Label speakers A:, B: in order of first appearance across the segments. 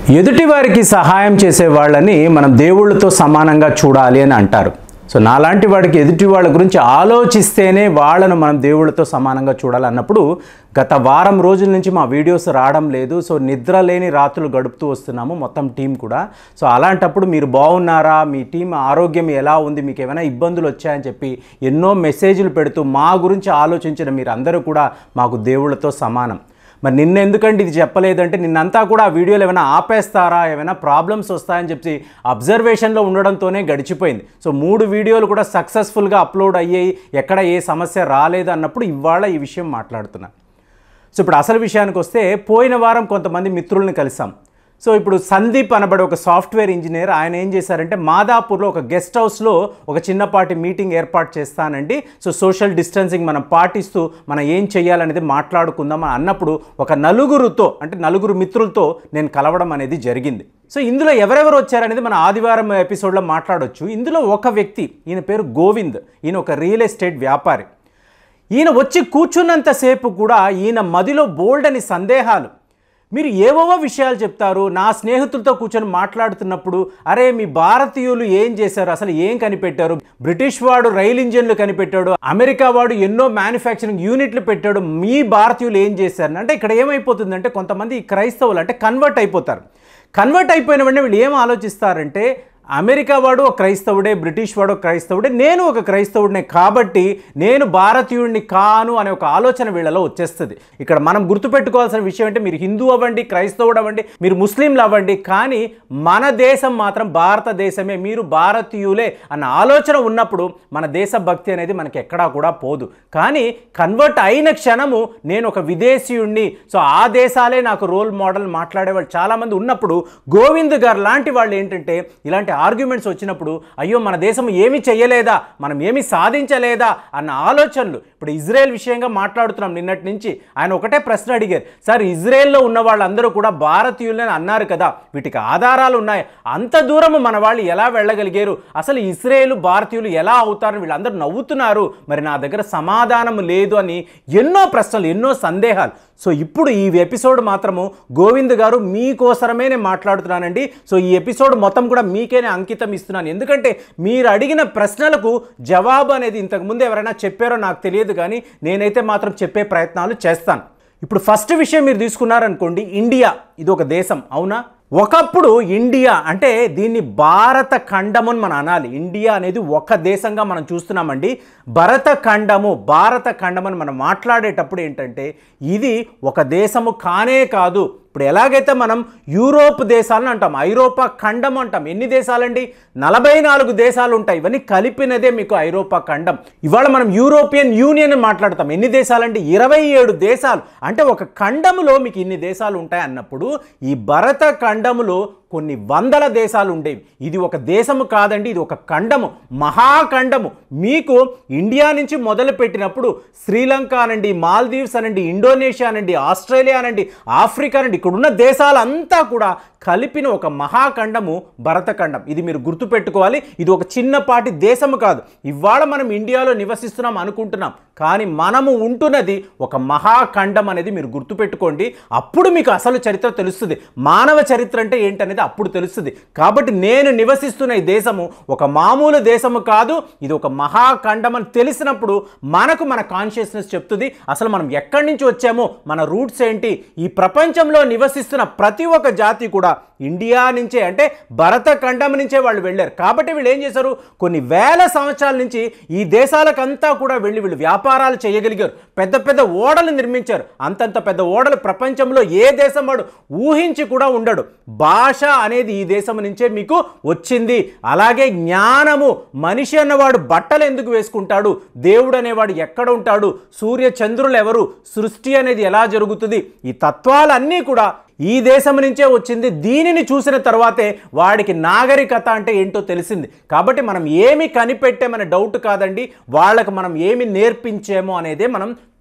A: ఎదుటి వారికి సహాయం చేసే వాళ్ళని మనం దేవుళ్ళతో సమానంగా చూడాలి అని అంటారు సో నాలాంటి వాడికి ఎదుటి వాళ్ళ గురించి ఆలోచిస్తేనే వాళ్ళను మనం దేవుళ్ళతో సమానంగా చూడాలి అన్నప్పుడు గత వారం రోజుల నుంచి మా వీడియోస్ రావడం లేదు సో నిద్ర లేని రాత్రులు గడుపుతూ వస్తున్నాము మొత్తం టీం కూడా సో అలాంటప్పుడు మీరు బాగున్నారా మీ టీం ఆరోగ్యం ఎలా ఉంది మీకు ఏమైనా ఇబ్బందులు వచ్చాయని చెప్పి ఎన్నో మెసేజ్లు పెడుతూ మా గురించి ఆలోచించిన మీరు అందరూ కూడా మాకు దేవుళ్ళతో సమానం మరి నిన్న ఎందుకంటే ఇది చెప్పలేదంటే నిన్నంతా కూడా ఆ వీడియోలు ఏమైనా ఆపేస్తారా ఏమైనా ప్రాబ్లమ్స్ వస్తాయని చెప్పి అబ్జర్వేషన్లో ఉండడంతోనే గడిచిపోయింది సో మూడు వీడియోలు కూడా సక్సెస్ఫుల్గా అప్లోడ్ అయ్యాయి ఎక్కడ ఏ సమస్య రాలేదు అన్నప్పుడు ఇవాళ ఈ విషయం మాట్లాడుతున్నాను సో ఇప్పుడు అసలు విషయానికి వస్తే పోయిన వారం కొంతమంది మిత్రుల్ని కలిసాం సో ఇప్పుడు సందీప్ అనబడే ఒక సాఫ్ట్వేర్ ఇంజనీర్ ఆయన ఏం చేశారంటే మాదాపూర్లో ఒక గెస్ట్ హౌస్లో ఒక చిన్నపాటి మీటింగ్ ఏర్పాటు చేస్తానండి సో సోషల్ డిస్టెన్సింగ్ మనం పాటిస్తూ మనం ఏం చేయాలనేది మాట్లాడుకుందాం అని అన్నప్పుడు ఒక నలుగురుతో అంటే నలుగురు మిత్రులతో నేను కలవడం అనేది జరిగింది సో ఇందులో ఎవరెవరు వచ్చారనేది మన ఆదివారం ఎపిసోడ్లో మాట్లాడొచ్చు ఇందులో ఒక వ్యక్తి ఈయన పేరు గోవింద్ ఈయన ఒక రియల్ ఎస్టేట్ వ్యాపారి ఈయన వచ్చి కూర్చున్నంతసేపు కూడా ఈయన మదిలో బోల్డ్ అని సందేహాలు మీరు ఏవేవో విషయాలు చెప్తారు నా స్నేహితులతో కూర్చొని మాట్లాడుతున్నప్పుడు అరే మీ భారతీయులు ఏం చేశారు అసలు ఏం కనిపెట్టారు బ్రిటిష్ వాడు రైలు ఇంజన్లు కనిపెట్టాడు అమెరికా వాడు ఎన్నో మ్యానుఫ్యాక్చరింగ్ యూనిట్లు పెట్టాడు మీ భారతీయులు ఏం చేశారు అంటే ఇక్కడ ఏమైపోతుందంటే కొంతమంది ఈ క్రైస్తవులు అంటే కన్వర్ట్ అయిపోతారు కన్వర్ట్ అయిపోయిన వెంటనే వీళ్ళు ఏం ఆలోచిస్తారంటే అమెరికా వాడు ఒక క్రైస్తవుడే బ్రిటిష్ వాడు ఒక క్రైస్తవుడే నేను ఒక క్రైస్తవుడినే కాబట్టి నేను భారతీయుడిని కాను అనే ఒక ఆలోచన వీళ్ళలో వచ్చేస్తుంది ఇక్కడ మనం గుర్తుపెట్టుకోవాల్సిన విషయం అంటే మీరు హిందూ అవ్వండి క్రైస్తవుడు అవ్వండి మీరు ముస్లింలు అవ్వండి కానీ మన దేశం మాత్రం భారతదేశమే మీరు భారతీయులే అన్న ఆలోచన ఉన్నప్పుడు మన దేశభక్తి అనేది మనకి ఎక్కడా కూడా పోదు కానీ కన్వర్ట్ అయిన క్షణము నేను ఒక విదేశీయుణ్ణి సో ఆ దేశాలే నాకు రోల్ మోడల్ మాట్లాడేవాళ్ళు చాలామంది ఉన్నప్పుడు గోవింద్ గారు లాంటి వాళ్ళు ఏంటంటే ఇలాంటి ఆర్గ్యుమెంట్స్ వచ్చినప్పుడు అయ్యో మన దేశం ఏమి చేయలేదా మనం ఏమి సాధించలేదా అన్న ఆలోచనలు ఇప్పుడు ఇజ్రాయెల్ విషయంగా మాట్లాడుతున్నాం నిన్నటి నుంచి ఆయన ఒకటే ప్రశ్న అడిగారు సార్ ఇజ్రాయెల్లో ఉన్న వాళ్ళందరూ కూడా భారతీయులని అన్నారు కదా వీటికి ఆధారాలు ఉన్నాయి అంత దూరము మన వాళ్ళు ఎలా వెళ్ళగలిగారు అసలు ఇజ్రాయేల్ భారతీయులు ఎలా అవుతారని వీళ్ళందరూ నవ్వుతున్నారు మరి నా దగ్గర సమాధానం లేదు అని ఎన్నో ప్రశ్నలు ఎన్నో సందేహాలు సో ఇప్పుడు ఈ ఎపిసోడ్ మాత్రము గోవింద్ గారు మీకోసరమే నేను మాట్లాడుతున్నానండి సో ఈ ఎపిసోడ్ మొత్తం కూడా మీకే నేను అంకితం ఇస్తున్నాను ఎందుకంటే మీరు అడిగిన ప్రశ్నలకు జవాబు అనేది ఇంతకుముందు ఎవరైనా చెప్పారో నాకు తెలియదు కానీ నేనైతే మాత్రం చెప్పే ప్రయత్నాలు చేస్తాను ఇప్పుడు ఫస్ట్ విషయం మీరు తీసుకున్నారనుకోండి ఇండియా ఇది ఒక దేశం అవునా ఒకప్పుడు ఇండియా అంటే దీన్ని భారత ఖండము అని మనం అనాలి ఇండియా అనేది ఒక దేశంగా మనం చూస్తున్నామండి భరత ఖండము భారత ఖండం అని మనం మాట్లాడేటప్పుడు ఏంటంటే ఇది ఒక దేశము కానే కాదు ఇప్పుడు ఎలాగైతే మనం యూరోప్ దేశాలను అంటాం ఐరోపా ఖండం అంటాం ఎన్ని దేశాలండి నలభై నాలుగు దేశాలు ఉంటాయి ఇవన్నీ కలిపినదే మీకు ఐరోపా ఖండం ఇవాళ మనం యూరోపియన్ యూనియన్ అని మాట్లాడతాం ఎన్ని దేశాలండి ఇరవై ఏడు దేశాలు అంటే ఒక ఖండములో మీకు ఇన్ని దేశాలు ఉంటాయి అన్నప్పుడు ఈ భరత ఖండములో కొన్ని వందల దేశాలు ఉండేవి ఇది ఒక దేశము కాదండి ఇది ఒక ఖండము మహాఖండము మీకు ఇండియా నుంచి మొదలు పెట్టినప్పుడు శ్రీలంక అనండి మాల్దీవ్స్ అనండి ఇండోనేషియా అనండి ఆస్ట్రేలియా అనండి ఆఫ్రికా అనండి ఇక్కడ ఉన్న దేశాలంతా కూడా కలిపిన ఒక మహాఖండము భరతఖండం ఇది మీరు గుర్తుపెట్టుకోవాలి ఇది ఒక చిన్నపాటి దేశము కాదు ఇవాళ మనం ఇండియాలో నివసిస్తున్నాం అనుకుంటున్నాం కానీ మనము ఉంటున్నది ఒక మహాఖండం అనేది మీరు గుర్తుపెట్టుకోండి అప్పుడు మీకు అసలు చరిత్ర తెలుస్తుంది మానవ చరిత్ర అంటే ఏంటనేది అప్పుడు తెలుస్తుంది కాబట్టి నేను నివసిస్తున్న ఈ దేశము ఒక మామూలు దేశము కాదు ఇది ఒక మహాఖండం అని తెలిసినప్పుడు మనకు మన కాన్షియస్నెస్ చెప్తుంది అసలు మనం ఎక్కడి నుంచి వచ్చామో మన రూట్స్ ఏంటి ఈ ప్రపంచంలో నివసిస్తున్న ప్రతి ఒక్క జాతి కూడా ఇండియా నుంచే అంటే భరత ఖండం నుంచే వాళ్ళు వెళ్ళారు కాబట్టి వీళ్ళు ఏం చేశారు కొన్ని వేల సంవత్సరాల నుంచి ఈ దేశాలకంతా కూడా వెళ్ళి వీళ్ళు వ్యాపారాలు చేయగలిగారు పెద్ద పెద్ద ఓడలు నిర్మించారు అంతంత పెద్ద ఓడలు ప్రపంచంలో ఏ దేశం వాడు ఊహించి కూడా ఉండడు భాష అనేది ఈ దేశం నుంచే మీకు వచ్చింది అలాగే జ్ఞానము మనిషి అన్నవాడు బట్టలు ఎందుకు వేసుకుంటాడు దేవుడు అనేవాడు ఎక్కడ ఉంటాడు సూర్య చంద్రులు ఎవరు సృష్టి అనేది ఎలా జరుగుతుంది ఈ తత్వాలన్నీ కూడా ఈ దేశం నుంచే వచ్చింది దీనిని చూసిన తర్వాతే వాడికి నాగరికత అంటే ఏంటో తెలిసింది కాబట్టి మనం ఏమి కనిపెట్టామనే డౌట్ కాదండి వాళ్ళకి మనం ఏమి నేర్పించామో అనేదే మనం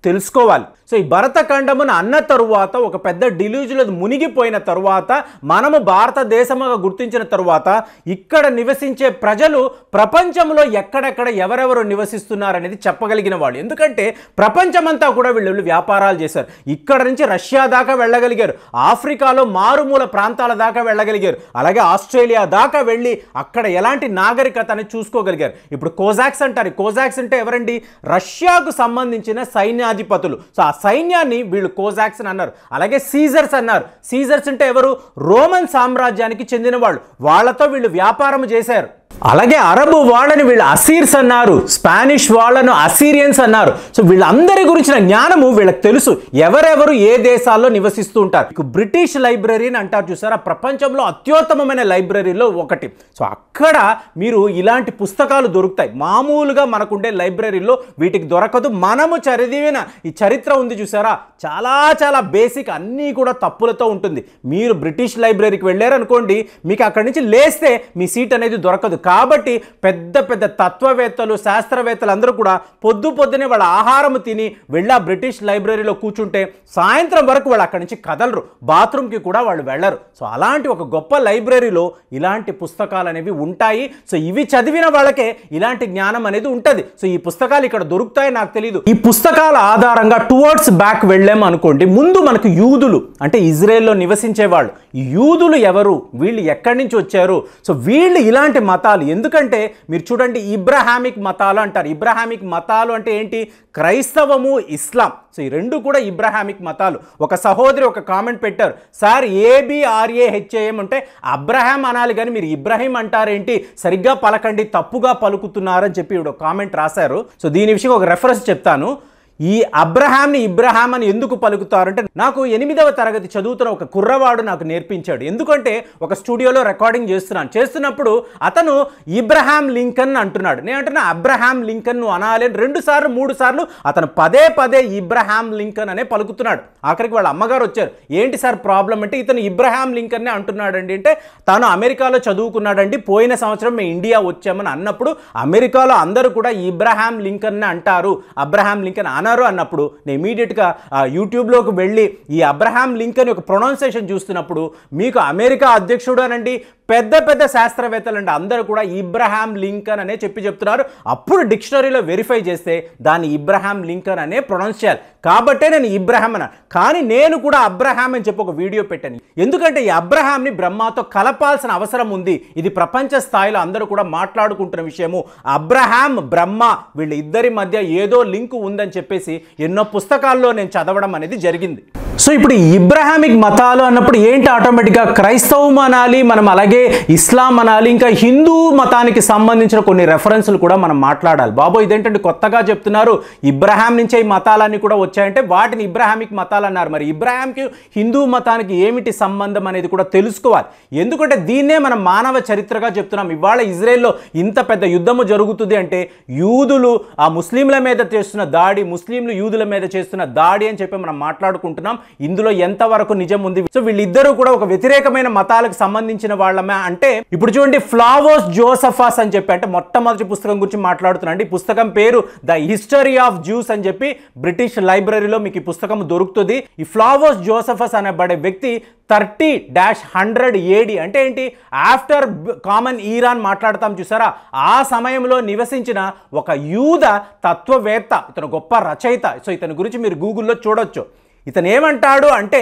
A: తెలుసుకోవాలి సో ఈ భరతఖండమును అన్న తరువాత ఒక పెద్ద డిల్యూజులో మునిగిపోయిన తరువాత మనము భారతదేశముగా గుర్తించిన తరువాత ఇక్కడ నివసించే ప్రజలు ప్రపంచంలో ఎక్కడెక్కడ ఎవరెవరు నివసిస్తున్నారనేది చెప్పగలిగిన వాళ్ళు ఎందుకంటే ప్రపంచమంతా కూడా వీళ్ళు వ్యాపారాలు చేశారు ఇక్కడ నుంచి రష్యా దాకా వెళ్ళగలిగారు ఆఫ్రికాలో మారుమూల ప్రాంతాల దాకా వెళ్ళగలిగారు అలాగే ఆస్ట్రేలియా దాకా వెళ్ళి అక్కడ ఎలాంటి నాగరికత అనేది చూసుకోగలిగారు ఇప్పుడు కోజాక్స్ అంటారు ఈ కోజాక్స్ అంటే ఎవరండి రష్యాకు సంబంధించిన సైన్యాధిపతులు సో ఆ సైన్యాన్ని వీళ్ళు కోజాక్స్ అని అన్నారు అలాగే సీజర్స్ అన్నారు సీజర్స్ అంటే ఎవరు రోమన్ సామ్రాజ్యానికి చెందిన వాళ్ళు వాళ్ళతో వీళ్ళు వ్యాపారం చేశారు అలాగే అరబు వాళ్ళని వీళ్ళు అసీర్స్ అన్నారు స్పానిష్ వాళ్ళను అసీరియన్స్ అన్నారు సో వీళ్ళందరి గురించిన జ్ఞానము వీళ్ళకి తెలుసు ఎవరెవరు ఏ దేశాల్లో నివసిస్తూ ఉంటారు ఇక బ్రిటిష్ లైబ్రరీ అని అంటారు చూసారా ప్రపంచంలో అత్యుత్తమమైన లైబ్రరీలో ఒకటి సో అక్కడ మీరు ఇలాంటి పుస్తకాలు దొరుకుతాయి మామూలుగా మనకుండే లైబ్రరీలో వీటికి దొరకదు మనము చదివిన ఈ చరిత్ర ఉంది చూసారా చాలా చాలా బేసిక్ అన్నీ కూడా తప్పులతో ఉంటుంది మీరు బ్రిటిష్ లైబ్రరీకి వెళ్ళారనుకోండి మీకు అక్కడి నుంచి లేస్తే మీ సీట్ అనేది దొరకదు కాబట్టి పెద్ద పెద్ద తత్వవేత్తలు శాస్త్రవేత్తలు అందరూ కూడా పొద్దు పొద్దునే వాళ్ళ ఆహారం తిని వెళ్ళి ఆ బ్రిటిష్ లైబ్రరీలో కూర్చుంటే సాయంత్రం వరకు వాళ్ళు అక్కడి నుంచి కదలరు బాత్రూమ్కి కూడా వాళ్ళు వెళ్ళరు సో అలాంటి ఒక గొప్ప లైబ్రరీలో ఇలాంటి పుస్తకాలు అనేవి ఉంటాయి సో ఇవి చదివిన వాళ్ళకే ఇలాంటి జ్ఞానం అనేది ఉంటుంది సో ఈ పుస్తకాలు ఇక్కడ దొరుకుతాయి నాకు తెలియదు ఈ పుస్తకాల ఆధారంగా టువర్డ్స్ బ్యాక్ వెళ్ళాము అనుకోండి ముందు మనకు యూదులు అంటే ఇజ్రాయెల్లో నివసించే వాళ్ళు ఈ యూదులు ఎవరు వీళ్ళు ఎక్కడి నుంచి వచ్చారు సో వీళ్ళు ఇలాంటి మతాలు ఎందుకంటే మీరు చూడండి ఇబ్రహామిక్ మతాలు అంటారు ఇబ్రహామిక్ మతాలు అంటే ఏంటి క్రైస్తవము ఇస్లాం సో ఈ రెండు కూడా ఇబ్రహామిక్ మతాలు ఒక సహోదరి ఒక కామెంట్ పెట్టారు సార్ ఏబిఆర్ఏహెచ్ఏఎం అంటే అబ్రహాం అనాలి కానీ మీరు ఇబ్రహీం అంటారేంటి సరిగ్గా పలకండి తప్పుగా పలుకుతున్నారని చెప్పి ఇప్పుడు కామెంట్ రాశారు సో దీని విషయం ఒక రెఫరెన్స్ చెప్తాను ఈ అబ్రహాంని ఇబ్రహాం అని ఎందుకు పలుకుతారంటే నాకు ఎనిమిదవ తరగతి చదువుతున్న ఒక కుర్రవాడు నాకు నేర్పించాడు ఎందుకంటే ఒక స్టూడియోలో రికార్డింగ్ చేస్తున్నాను చేస్తున్నప్పుడు అతను ఇబ్రహాం లింకన్ అంటున్నాడు నేను అంటున్నా అబ్రహాం లింకన్ నువ్వు అనాలి అని రెండు సార్లు మూడు సార్లు అతను పదే పదే ఇబ్రహాం లింకన్ అనే పలుకుతున్నాడు ఆఖరికి వాళ్ళ అమ్మగారు వచ్చారు ఏంటి సార్ ప్రాబ్లం అంటే ఇతను ఇబ్రహాం లింకన్నే అంటున్నాడండి అంటే తాను అమెరికాలో చదువుకున్నాడండి పోయిన సంవత్సరం మేము ఇండియా వచ్చామని అన్నప్పుడు అమెరికాలో అందరూ కూడా ఇబ్రహాం లింకన్ అంటారు అబ్రహాం లింకన్ అన్నారు అన్నప్పుడు నేను ఇమీడియట్గా యూట్యూబ్లోకి వెళ్ళి ఈ అబ్రహాం లింకన్ యొక్క ప్రొనౌన్సియేషన్ చూస్తున్నప్పుడు మీకు అమెరికా అధ్యక్షుడు అనండి పెద్ద పెద్ద శాస్త్రవేత్తలు అంటే అందరూ కూడా ఇబ్రహాం లింకన్ అనే చెప్పి చెప్తున్నారు అప్పుడు డిక్షనరీలో వెరిఫై చేస్తే దాన్ని ఇబ్రహాం లింకన్ అనే ప్రొనౌన్స్ చేయాలి కాబట్టే నేను ఇబ్రహాం అన్నా కానీ నేను కూడా అబ్రహాం అని చెప్పి ఒక వీడియో పెట్టాను ఎందుకంటే ఈ అబ్రహాంని బ్రహ్మతో కలపాల్సిన అవసరం ఉంది ఇది ప్రపంచ స్థాయిలో అందరూ కూడా మాట్లాడుకుంటున్న విషయము అబ్రహాం బ్రహ్మ వీళ్ళ ఇద్దరి మధ్య ఏదో లింకు ఉందని చెప్పేసి ఎన్నో పుస్తకాల్లో నేను చదవడం అనేది జరిగింది సో ఇప్పుడు ఈ ఇబ్రహామిక్ మతాలు అన్నప్పుడు ఏంటి ఆటోమేటిక్గా క్రైస్తవం అనాలి మనం అలాగే ఇస్లాం అనాలి ఇంకా హిందూ మతానికి సంబంధించిన కొన్ని రెఫరెన్స్లు కూడా మనం మాట్లాడాలి బాబు ఇదేంటంటే కొత్తగా చెప్తున్నారు ఇబ్రహాం నుంచే ఈ మతాలన్నీ కూడా వచ్చాయంటే వాటిని ఇబ్రహామిక్ మతాలు అన్నారు మరి ఇబ్రహాంకి హిందూ మతానికి ఏమిటి సంబంధం అనేది కూడా తెలుసుకోవాలి ఎందుకంటే దీన్నే మనం మానవ చరిత్రగా చెప్తున్నాం ఇవాళ ఇజ్రాయెల్లో ఇంత పెద్ద యుద్ధము జరుగుతుంది అంటే యూదులు ఆ ముస్లింల మీద చేస్తున్న దాడి ముస్లింలు యూదుల మీద చేస్తున్న దాడి అని చెప్పి మనం మాట్లాడుకుంటున్నాం ఇందులో ఎంతవరకు నిజం ఉంది సో వీళ్ళిద్దరూ కూడా ఒక వ్యతిరేకమైన మతాలకు సంబంధించిన వాళ్ళమే అంటే ఇప్పుడు చూడండి ఫ్లావోస్ జోసఫాస్ అని చెప్పి అంటే మొట్టమొదటి పుస్తకం గురించి మాట్లాడుతున్నాను ఈ పుస్తకం పేరు ద హిస్టరీ ఆఫ్ జ్యూస్ అని చెప్పి బ్రిటిష్ లైబ్రరీలో మీకు ఈ పుస్తకం దొరుకుతుంది ఈ ఫ్లావోస్ జోసఫస్ అనబడే వ్యక్తి థర్టీ డాష్ హండ్రెడ్ ఏడి అంటే ఏంటి ఆఫ్టర్ కామన్ ఈరాన్ మాట్లాడతాం చూసారా ఆ సమయంలో నివసించిన ఒక యూద తత్వవేత్త ఇతను గొప్ప రచయిత సో ఇతని గురించి మీరు గూగుల్లో చూడొచ్చు ఇతను ఏమంటాడు అంటే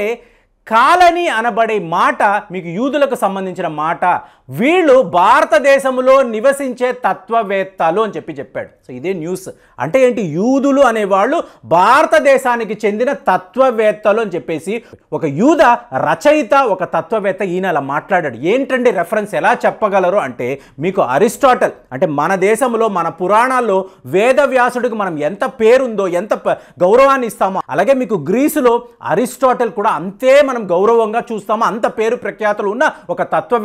A: కాలని అనబడే మాట మీకు యూదులకు సంబంధించిన మాట వీళ్ళు భారతదేశంలో నివసించే తత్వవేత్తలు అని చెప్పి చెప్పాడు సో ఇదే న్యూస్ అంటే ఏంటి యూదులు అనేవాళ్ళు భారతదేశానికి చెందిన తత్వవేత్తలు అని చెప్పేసి ఒక యూద రచయిత ఒక తత్వవేత్త ఈయన అలా మాట్లాడాడు ఏంటండి రెఫరెన్స్ ఎలా చెప్పగలరు అంటే మీకు అరిస్టాటల్ అంటే మన దేశంలో మన పురాణాల్లో వేదవ్యాసుడికి మనం ఎంత పేరుందో ఎంత ప- గౌరవాన్ని ఇస్తామో అలాగే మీకు గ్రీసులో అరిస్టాటల్ కూడా అంతే మనం గౌరవంగా చూస్తామో అంత పేరు ప్రఖ్యాతులు ఉన్న ఒక తత్వవేత్త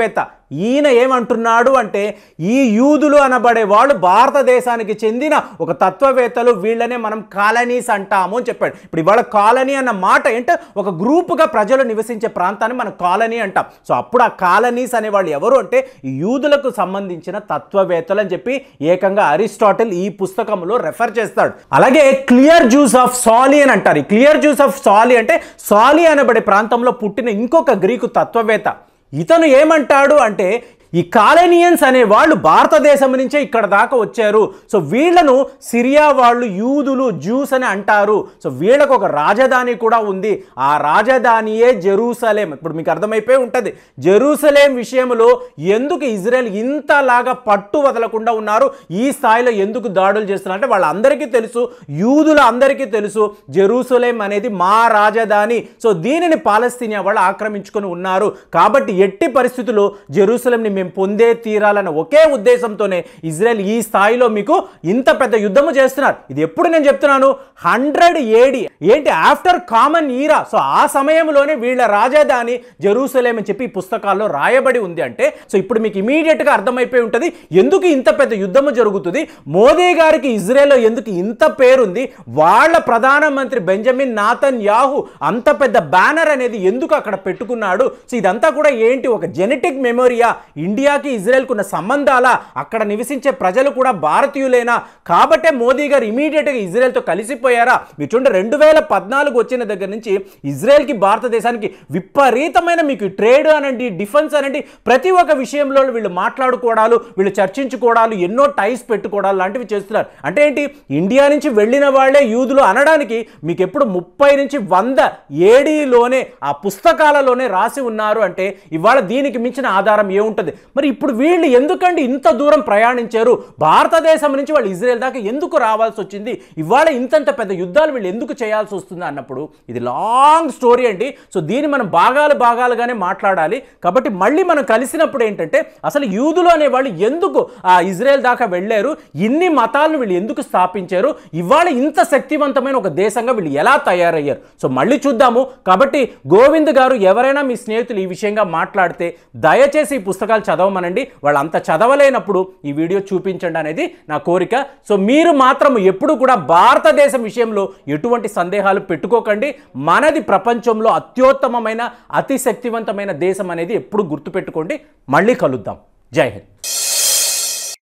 A: ఈయన ఏమంటున్నాడు అంటే ఈ యూదులు అనబడే వాళ్ళు భారతదేశానికి చెందిన ఒక తత్వవేత్తలు వీళ్ళనే మనం కాలనీస్ అంటాము అని చెప్పాడు ఇప్పుడు ఇవాళ కాలనీ అన్న మాట ఏంటంటే ఒక గ్రూపుగా ప్రజలు నివసించే ప్రాంతాన్ని మనం కాలనీ అంటాం సో అప్పుడు ఆ కాలనీస్ అనే వాళ్ళు ఎవరు అంటే ఈ యూదులకు సంబంధించిన తత్వవేత్తలు అని చెప్పి ఏకంగా అరిస్టాటిల్ ఈ పుస్తకంలో రెఫర్ చేస్తాడు అలాగే క్లియర్ జ్యూస్ ఆఫ్ సాలి అని అంటారు ఈ క్లియర్ జ్యూస్ ఆఫ్ సాలి అంటే సాలి అనబడే ప్రాంతంలో పుట్టిన ఇంకొక గ్రీకు తత్వవేత్త ఇతను ఏమంటాడు అంటే ఈ కాలనియన్స్ అనే వాళ్ళు భారతదేశం నుంచే ఇక్కడ దాకా వచ్చారు సో వీళ్ళను సిరియా వాళ్ళు యూదులు జ్యూస్ అని అంటారు సో వీళ్ళకు ఒక రాజధాని కూడా ఉంది ఆ రాజధానియే జెరూసలేం ఇప్పుడు మీకు అర్థమైపోయి ఉంటుంది జెరూసలేం విషయంలో ఎందుకు ఇజ్రాయెల్ ఇంతలాగా పట్టు వదలకుండా ఉన్నారు ఈ స్థాయిలో ఎందుకు దాడులు చేస్తున్నారు అంటే వాళ్ళందరికీ తెలుసు యూదుల అందరికీ తెలుసు జెరూసలేం అనేది మా రాజధాని సో దీనిని పాలస్తీనియా వాళ్ళు ఆక్రమించుకొని ఉన్నారు కాబట్టి ఎట్టి పరిస్థితుల్లో జెరూసలంని మేము పొందే తీరాలన్న ఒకే ఉద్దేశంతోనే ఇజ్రాయెల్ ఈ స్థాయిలో మీకు ఇంత పెద్ద యుద్ధము చేస్తున్నారు ఇది ఎప్పుడు నేను చెప్తున్నాను హండ్రెడ్ ఏడి ఏంటి ఆఫ్టర్ కామన్ ఈరా సో ఆ సమయంలోనే వీళ్ళ రాజధాని జెరూసలేం అని చెప్పి ఈ పుస్తకాల్లో రాయబడి ఉంది అంటే సో ఇప్పుడు మీకు ఇమీడియట్గా అర్థమైపోయి ఉంటుంది ఎందుకు ఇంత పెద్ద యుద్ధము జరుగుతుంది మోదీ గారికి ఇజ్రాయెల్లో ఎందుకు ఇంత పేరుంది వాళ్ళ ప్రధానమంత్రి బెంజమిన్ నాథన్ యాహు అంత పెద్ద బ్యానర్ అనేది ఎందుకు అక్కడ పెట్టుకున్నాడు సో ఇదంతా కూడా ఏంటి ఒక జెనెటిక్ మెమోరియా ఇండియాకి ఇజ్రాయెల్కు ఉన్న సంబంధాల అక్కడ నివసించే ప్రజలు కూడా భారతీయులేనా కాబట్టే మోదీ గారు ఇమీడియట్గా ఇజ్రాయెల్తో కలిసిపోయారా మీరు చూడండి రెండు వేల పద్నాలుగు వచ్చిన దగ్గర నుంచి ఇజ్రాయెల్కి భారతదేశానికి విపరీతమైన మీకు ట్రేడ్ అనండి డిఫెన్స్ అనండి ప్రతి ఒక్క విషయంలో వీళ్ళు మాట్లాడుకోవడాలు వీళ్ళు చర్చించుకోవడాలు ఎన్నో టైస్ పెట్టుకోవడాలు లాంటివి చేస్తున్నారు అంటే ఏంటి ఇండియా నుంచి వెళ్ళిన వాళ్ళే యూదులు అనడానికి మీకు ఎప్పుడు ముప్పై నుంచి వంద ఏడీలోనే ఆ పుస్తకాలలోనే రాసి ఉన్నారు అంటే ఇవాళ దీనికి మించిన ఆధారం ఏముంటుంది మరి ఇప్పుడు వీళ్ళు ఎందుకండి ఇంత దూరం ప్రయాణించారు భారతదేశం నుంచి వాళ్ళు ఇజ్రాయెల్ దాకా ఎందుకు రావాల్సి వచ్చింది ఇవాళ ఇంతంత పెద్ద యుద్ధాలు వీళ్ళు ఎందుకు చేయాల్సి వస్తుంది అన్నప్పుడు ఇది లాంగ్ స్టోరీ అండి సో దీన్ని మనం భాగాలు భాగాలుగానే మాట్లాడాలి కాబట్టి మళ్ళీ మనం కలిసినప్పుడు ఏంటంటే అసలు యూదులు అనే వాళ్ళు ఎందుకు ఆ ఇజ్రాయెల్ దాకా వెళ్ళారు ఇన్ని మతాలను వీళ్ళు ఎందుకు స్థాపించారు ఇవాళ ఇంత శక్తివంతమైన ఒక దేశంగా వీళ్ళు ఎలా తయారయ్యారు సో మళ్ళీ చూద్దాము కాబట్టి గోవింద్ గారు ఎవరైనా మీ స్నేహితులు ఈ విషయంగా మాట్లాడితే దయచేసి ఈ పుస్తకాలు చదవమనండి వాళ్ళు అంత చదవలేనప్పుడు ఈ వీడియో చూపించండి అనేది నా కోరిక సో మీరు మాత్రం ఎప్పుడు కూడా భారతదేశం విషయంలో ఎటువంటి సందేహాలు పెట్టుకోకండి మనది ప్రపంచంలో అత్యుత్తమమైన అతి శక్తివంతమైన దేశం అనేది ఎప్పుడు గుర్తుపెట్టుకోండి మళ్ళీ కలుద్దాం జై హింద్